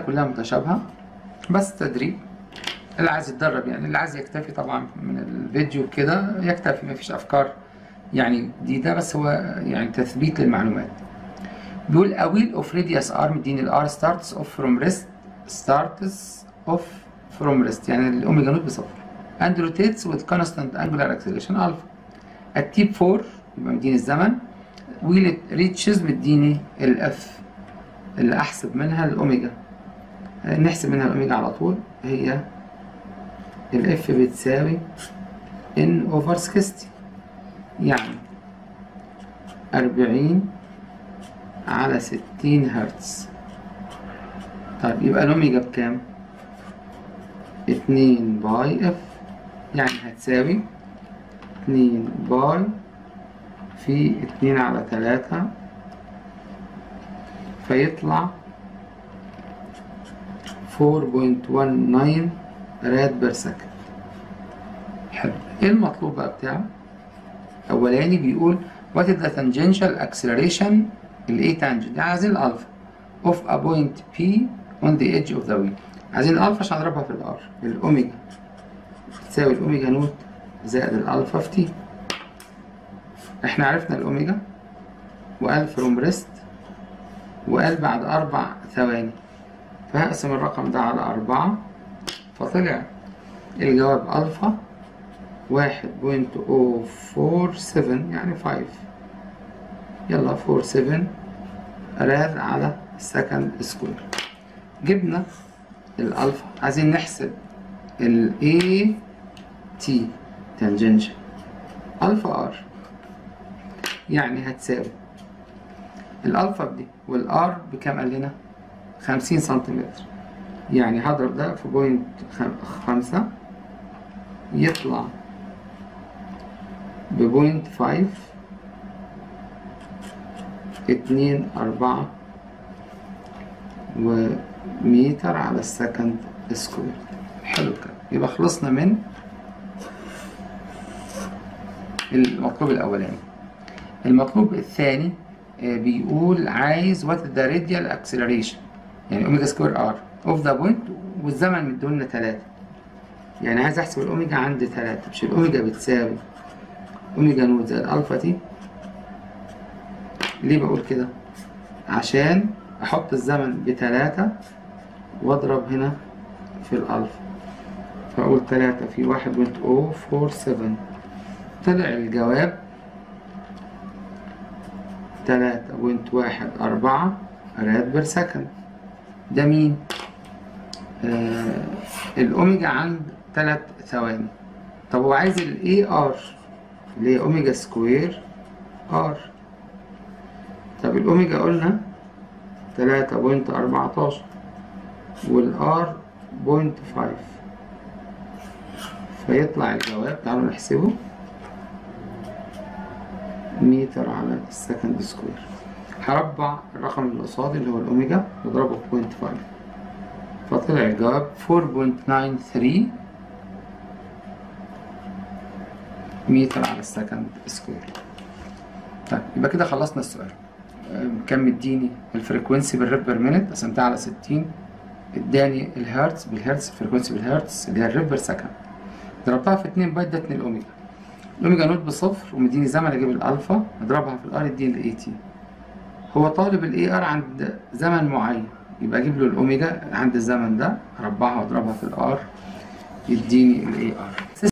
كلها متشابهة بس تدريب اللي عايز يتدرب يعني اللي عايز يكتفي طبعا من الفيديو كده يكتفي مفيش افكار يعني جديدة بس هو يعني تثبيت للمعلومات بيقول a wheel of radius r مديني ال r starts off from rest starts off from rest يعني الاوميجا نوت بصفر and rotates with constant angular acceleration alpha التيب 4 يبقى مديني الزمن wheel reaches مديني الاف اللي احسب منها الاوميجا نحسب منها الاوميجا على طول هي الاف بتساوي ان اوفر 60 يعني أربعين على ستين هرتز طيب يبقى الأوميجا بكام؟ اتنين باي اف يعني هتساوي اتنين باي في اتنين على تلاتة فيطلع فور بوينت ون ناين راد بير سكند حلو ايه المطلوب بقى بتاعه؟ اولاني بيقول what is the tangential acceleration ال A tangent يعني عايزين الالفا of a point P on the edge of the wheel عايزين الالفا عشان اضربها في الار الاوميجا تساوي الاوميجا نوت زائد الالفا في تي احنا عرفنا الاوميجا وقال فروم ريست وقال بعد اربع ثواني فهقسم الرقم ده على اربعة فطلع الجواب الفا واحد بوينت او فور سفن يعني فايف يلا فور سفن راد على السكند سكوير جبنا الالفا عايزين نحسب ال A T تانجنشال الفا ار يعني هتساوي الالفا بدي والار بكام قال لنا خمسين سنتيمتر يعني هضرب ده في بوينت خمسة يطلع ببوينت فايف اتنين أربعة وميتر على السكند سكوير حلو كده يبقى خلصنا من المطلوب الأولاني المطلوب الثاني بيقول عايز وات ذا راديال اكسلريشن يعني اوميجا سكوير ار اوف ذا بوينت والزمن مدولنا تلاتة يعني عايز احسب الاوميجا عند تلاتة مش الاوميجا بتساوي اوميجا نوت زائد الفا تي ليه بقول كده عشان احط الزمن بتلاتة واضرب هنا في الالفا فاقول تلاتة في واحد بوينت او فور سفن طلع الجواب تلاتة بوينت واحد أربعة راد بير سكند ده مين؟ آه الأوميجا عند تلات ثواني طب هو عايز ال AR اللي هي أوميجا سكوير R طب الأوميجا قلنا تلاتة بوينت أربعتاشر والآر بوينت فايف فيطلع الجواب تعالوا نحسبه متر على السكند سكوير هربع الرقم اللي قصادي اللي هو الأوميجا واضربه في بوينت فايف فطلع الجواب فور بوينت ناين ثري متر على السكند سكوير طيب يبقى كده خلصنا السؤال كان مديني الفريكونسي بالريب بير مينت قسمتها على ستين اداني الهرتز بالهرتز الفريكونسي بالهرتز اللي هي الريب بير سكند ضربتها في اتنين بايت ادتني الاوميجا الاوميجا نوت بصفر ومديني زمن اجيب الالفا اضربها في الار يديني الاي تي هو طالب الاي ار عند زمن معين يبقى اجيب له الاوميجا عند الزمن ده اربعها واضربها في الار يديني الاي ار